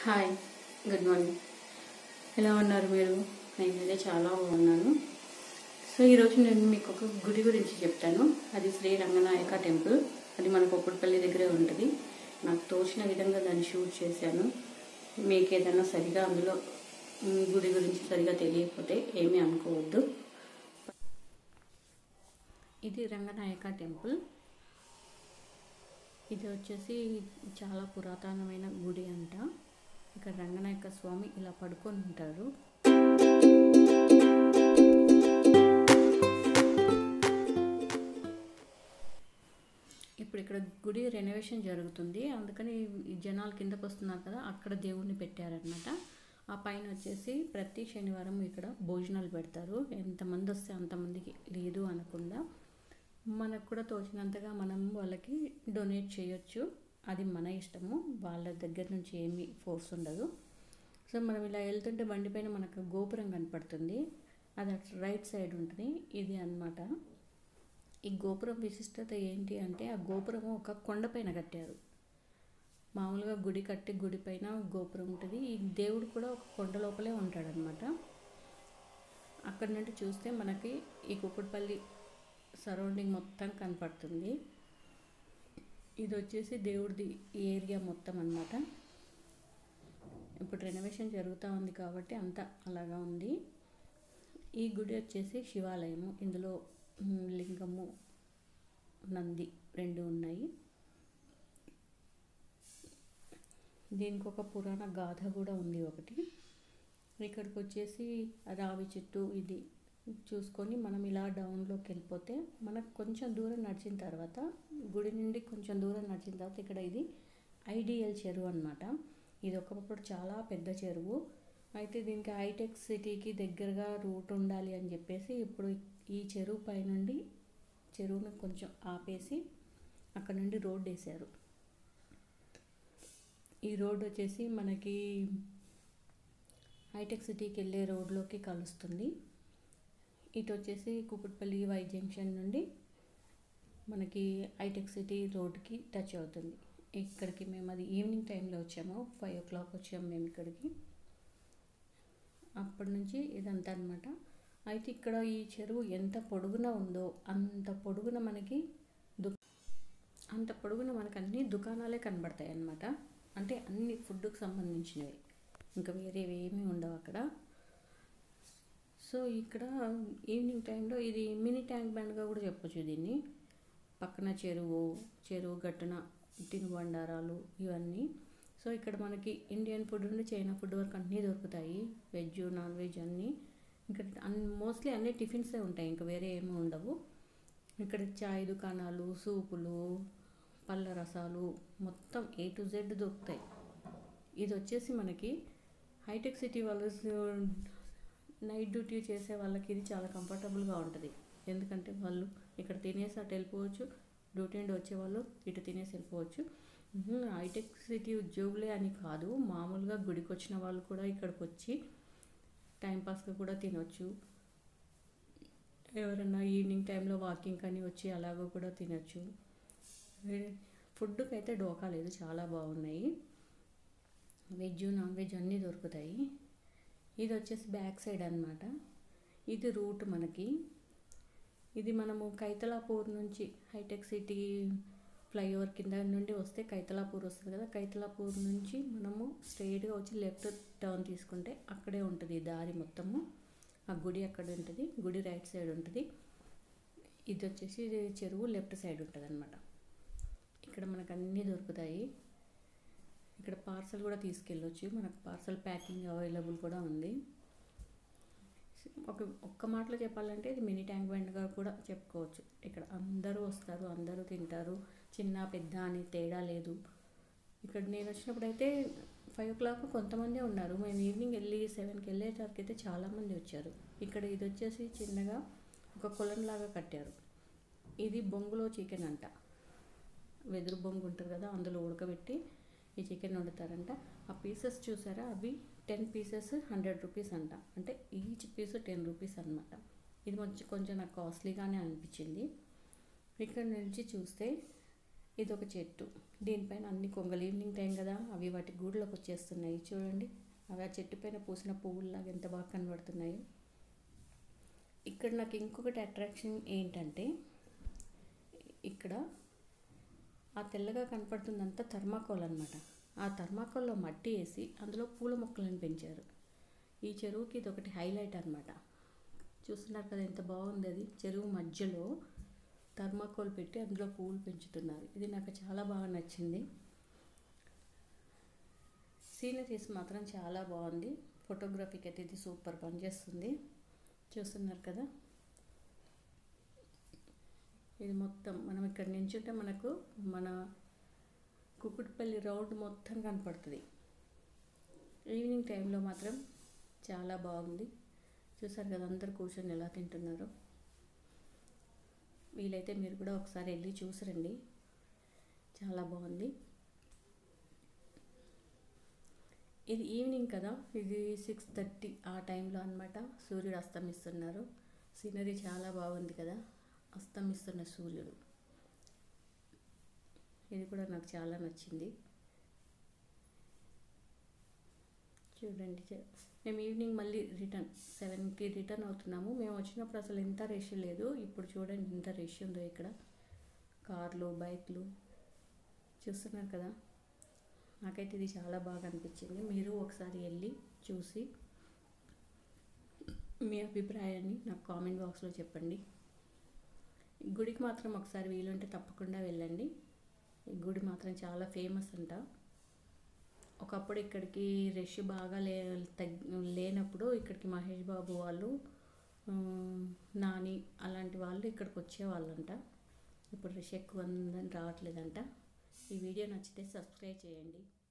hi good morning ఎలా ఉన్నారు మీరు నేనైతే చాలా బాగున్నాను సో ఈరోజు నేను మీకు ఒక గుడి గురించి చెప్తాను అది శ్రీ రంగనాయక టెంపుల్ అది మన కొప్పటిపల్లి దగ్గరే ఉంటుంది నాకు తోచిన విధంగా దాన్ని షూట్ చేశాను మీకు ఏదైనా సరిగా అందులో మ్, గుడి గురించి సరిగా తెలియకపోతే ఏమీ అనుకోవద్దు ఇది రంగనాయక టెంపుల్ ఇది వచ్చేసి చాలా పురాతనమైన గుడి అంట ఇక్కడ రంగనాయక స్వామి ఇలా పడుకొని ఉంటారు ఇప్పుడు ఇక్కడ గుడి రెనోవేషన్ జరుగుతుంది అందుకని ఈ జనాలు కిందకు వస్తున్నారు కదా అక్కడ దేవుణ్ణి పెట్టారనమాట ఆ పైన వచ్చేసి ప్రతి శనివారం ఇక్కడ భోజనాలు పెడతారు ఎంతమంది వస్తే అంతమందికి లేదు అనకుండా మనకు కూడా తోచినంతగా మనం వాళ్ళకి డొనేట్ చేయొచ్చు అది మన ఇష్టము వాళ్ళ దగ్గర నుంచి ఏమీ ఫోర్స్ ఉండదు సో మనం ఇలా వెళ్తుంటే బండి పైన మనకు గోపురం కనపడుతుంది అది అటు రైట్ సైడ్ ఉంటుంది ఇది అన్నమాట ఈ గోపురం విశిష్టత ఏంటి అంటే ఆ గోపురం ఒక కొండపైన కట్టారు మామూలుగా గుడి కట్టి గుడి పైన గోపురం ఉంటుంది ఈ దేవుడు కూడా ఒక కొండ లోపలే ఉంటాడనమాట అక్కడ నుండి చూస్తే మనకి ఈ కుక్కటిపల్లి సరౌండింగ్ మొత్తం కనపడుతుంది ఇది వచ్చేసి దేవుడిది ఏరియా మొత్తం అన్నమాట ఇప్పుడు రెనోవేషన్ జరుగుతూ ఉంది కాబట్టి అంతా అలాగా ఉంది ఈ గుడి వచ్చేసి శివాలయము ఇందులో మ్, లింగము నంది రెండు ఉన్నాయి దీనికి ఒక పురాణ గాథ కూడా ఉంది ఒకటి ఇక్కడికి వచ్చేసి రావి చెట్టు ఇది చూసుకొని మనం ఇలా డౌన్లోకి వెళ్ళిపోతే మనకు కొంచెం దూరం నడిచిన తర్వాత గుడి నుండి కొంచెం దూరం నడిచిన తర్వాత ఇక్కడ ఇది ఐడియల్ చెరువు అనమాట ఇది ఒకప్పుడు చాలా పెద్ద చెరువు అయితే దీనికి హైటెక్ సిటీకి దగ్గరగా రూట్ ఉండాలి అని చెప్పేసి ఇప్పుడు ఈ చెరువు పై నుండి చెరువును కొంచెం ఆపేసి అక్కడ నుండి రోడ్ వేశారు ఈ రోడ్ వచ్చేసి మనకి హైటెక్ సిటీకి వెళ్ళే రోడ్లోకి కలుస్తుంది ఇటు వచ్చేసి కూకట్పల్లి వై జంక్షన్ నుండి మనకి హైటెక్ సిటీ రోడ్కి టచ్ అవుతుంది ఇక్కడికి మేము అది ఈవినింగ్ టైంలో వచ్చాము ఫైవ్ ఓ క్లాక్ వచ్చాము మేము ఇక్కడికి అప్పటి నుంచి ఇదంతా అనమాట అయితే ఇక్కడ ఈ చెరువు ఎంత పొడుగున ఉందో అంత పొడుగున మనకి దు అంత పొడుగున మనకు అన్ని దుకాణాలే కనబడతాయి అన్నమాట అంటే అన్ని ఫుడ్కి సంబంధించినవి ఇంకా వేరేవి ఏమీ ఉండవు అక్కడ సో ఇక్కడ ఈవినింగ్ టైంలో ఇది మినీ ట్యాంక్ బ్యాండ్గా కూడా చెప్పొచ్చు దీన్ని పక్కన చెరువు చెరువు గట్టున తినుబండారాలు ఇవన్నీ సో ఇక్కడ మనకి ఇండియన్ ఫుడ్ నుండి చైనా ఫుడ్ వరకు అన్నీ దొరుకుతాయి వెజ్ నాన్ వెజ్ అన్నీ ఇక్కడ అన్ మోస్ట్లీ అన్ని టిఫిన్సే ఉంటాయి ఇంకా వేరే ఏమీ ఉండవు ఇక్కడ చాయ్ దుకాణాలు సూపులు పళ్ళ రసాలు మొత్తం ఏ టు జెడ్ దొరుకుతాయి ఇది వచ్చేసి మనకి హైటెక్ సిటీ వాళ్ళు నైట్ డ్యూటీ చేసే వాళ్ళకి ఇది చాలా కంఫర్టబుల్గా ఉంటుంది ఎందుకంటే వాళ్ళు ఇక్కడ తినేసి అటు వెళ్ళిపోవచ్చు డ్యూటీ నుండి వచ్చేవాళ్ళు ఇటు తినేసి వెళ్ళిపోవచ్చు ఉహు, హైటెక్ సిటీ ఉద్యోగులే అని కాదు మామూలుగా గుడికి వచ్చిన వాళ్ళు కూడా ఇక్కడికి వచ్చి టైంపాస్గా కూడా తినొచ్చు ఎవరైనా ఈవినింగ్ టైంలో వాకింగ్ కానీ వచ్చి అలాగో కూడా తినొచ్చు ఫుడ్కి అయితే డోకా లేదు చాలా బాగున్నాయి వెజ్ నాన్ వెజ్ అన్నీ దొరుకుతాయి ఇది వచ్చేసి బ్యాక్ సైడ్ అన్నమాట ఇది రూట్ మనకి ఇది మనము కైతలాపూర్ నుంచి హైటెక్ సిటీ ఫ్లైఓవర్ కింద నుండి వస్తే కైతలాపూర్ వస్తుంది కదా కైతలాపూర్ నుంచి మనము స్ట్రైట్గా వచ్చి లెఫ్ట్ టర్న్ తీసుకుంటే అక్కడే ఉంటుంది ఈ దారి మొత్తము ఆ గుడి అక్కడ ఉంటుంది గుడి రైట్ సైడ్ ఉంటుంది ఇది వచ్చేసి ఇది చెరువు లెఫ్ట్ సైడ్ ఉంటుంది అనమాట ఇక్కడ మనకు అన్నీ దొరుకుతాయి ఇక్కడ పార్సల్ కూడా తీసుకెళ్ళొచ్చు మనకు పార్సల్ ప్యాకింగ్ అవైలబుల్ కూడా ఉంది ఒక ఒక్క మాటలో చెప్పాలంటే ఇది మినీ ట్యాంక్ బండ్గా కూడా చెప్పుకోవచ్చు ఇక్కడ అందరూ వస్తారు అందరూ తింటారు చిన్న పెద్ద అని తేడా లేదు ఇక్కడ నేను వచ్చినప్పుడు అయితే ఫైవ్ ఓ క్లాక్ కొంతమందే ఉన్నారు మేము ఈవినింగ్ వెళ్ళి సెవెన్కి వెళ్ళేటరికి అయితే చాలామంది వచ్చారు ఇక్కడ ఇది వచ్చేసి చిన్నగా ఒక కొలంలాగా కట్టారు ఇది బొంగులో చికెన్ అంట వెదురు బొంగు ఉంటుంది కదా అందులో ఉడకబెట్టి ఈ చికెన్ వండుతారంట ఆ పీసెస్ చూసారా అవి టెన్ పీసెస్ హండ్రెడ్ రూపీస్ అంట అంటే ఈచ్ పీస్ టెన్ రూపీస్ అనమాట ఇది కొంచెం కొంచెం నాకు కాస్ట్లీగానే అనిపించింది ఇక్కడ నుంచి చూస్తే ఇది ఒక చెట్టు దీనిపైన అన్ని కొంగలు ఈవినింగ్ టైం కదా అవి వాటి గూడులోకి వచ్చేస్తున్నాయి చూడండి అవి ఆ చెట్టు పైన పూసిన పువ్వుల్లాగా ఎంత బాగా కనబడుతున్నాయో ఇక్కడ నాకు ఇంకొకటి అట్రాక్షన్ ఏంటంటే ఇక్కడ ఆ తెల్లగా కనపడుతుందంతా థర్మాకోల్ అనమాట ఆ థర్మాకోల్లో మట్టి వేసి అందులో పూల మొక్కలను పెంచారు ఈ చెరువుకి ఇది ఒకటి హైలైట్ అనమాట చూస్తున్నారు కదా ఎంత బాగుంది అది చెరువు మధ్యలో థర్మాకోల్ పెట్టి అందులో పువ్వులు పెంచుతున్నారు ఇది నాకు చాలా బాగా నచ్చింది సీనరీస్ మాత్రం చాలా బాగుంది ఫోటోగ్రఫీకి అయితే ఇది సూపర్ పనిచేస్తుంది చూస్తున్నారు కదా ఇది మొత్తం మనం ఇక్కడ నించుంటే మనకు మన కుకుట్పల్లి రౌండ్ మొత్తం కనపడుతుంది ఈవినింగ్ టైంలో మాత్రం చాలా బాగుంది చూసారు కదా అందరు కూర్చొని ఎలా తింటున్నారు వీలైతే మీరు కూడా ఒకసారి వెళ్ళి చూసిరండి చాలా బాగుంది ఇది ఈవినింగ్ కదా ఇది సిక్స్ థర్టీ ఆ టైంలో అనమాట సూర్యుడు అస్తమిస్తున్నారు సీనరీ చాలా బాగుంది కదా అస్తమిస్తున్న సూర్యుడు ఇది కూడా నాకు చాలా నచ్చింది చూడండి చ- మేము ఈవినింగ్ మళ్ళీ రిటర్న్ సెవెన్కి రిటర్న్ అవుతున్నాము మేము వచ్చినప్పుడు అసలు ఎంత రష్ లేదు ఇప్పుడు చూడండి ఎంత రష్ ఉందో ఇక్కడ కార్లు బైక్లు చూస్తున్నారు కదా నాకైతే ఇది చాలా బాగా అనిపించింది మీరు ఒకసారి వెళ్ళి చూసి మీ అభిప్రాయాన్ని నాకు కామెంట్ బాక్స్లో చెప్పండి ఈ గుడికి మాత్రం ఒకసారి వీలుంటే తప్పకుండా వెళ్ళండి ఈ గుడి మాత్రం చాలా ఫేమస్ అంట ఒకప్పుడు ఇక్కడికి రష్ బాగా లే తగ్ లేనప్పుడు ఇక్కడికి మహేష్ బాబు వాళ్ళు ఆ, నాని అలాంటి వాళ్ళు ఇక్కడికి వచ్చేవాళ్ళంట ఇప్పుడు రష్ ఎక్కువ ఉందని రావట్లేదంట ఈ వీడియో నచ్చితే సబ్స్క్రైబ్ చేయండి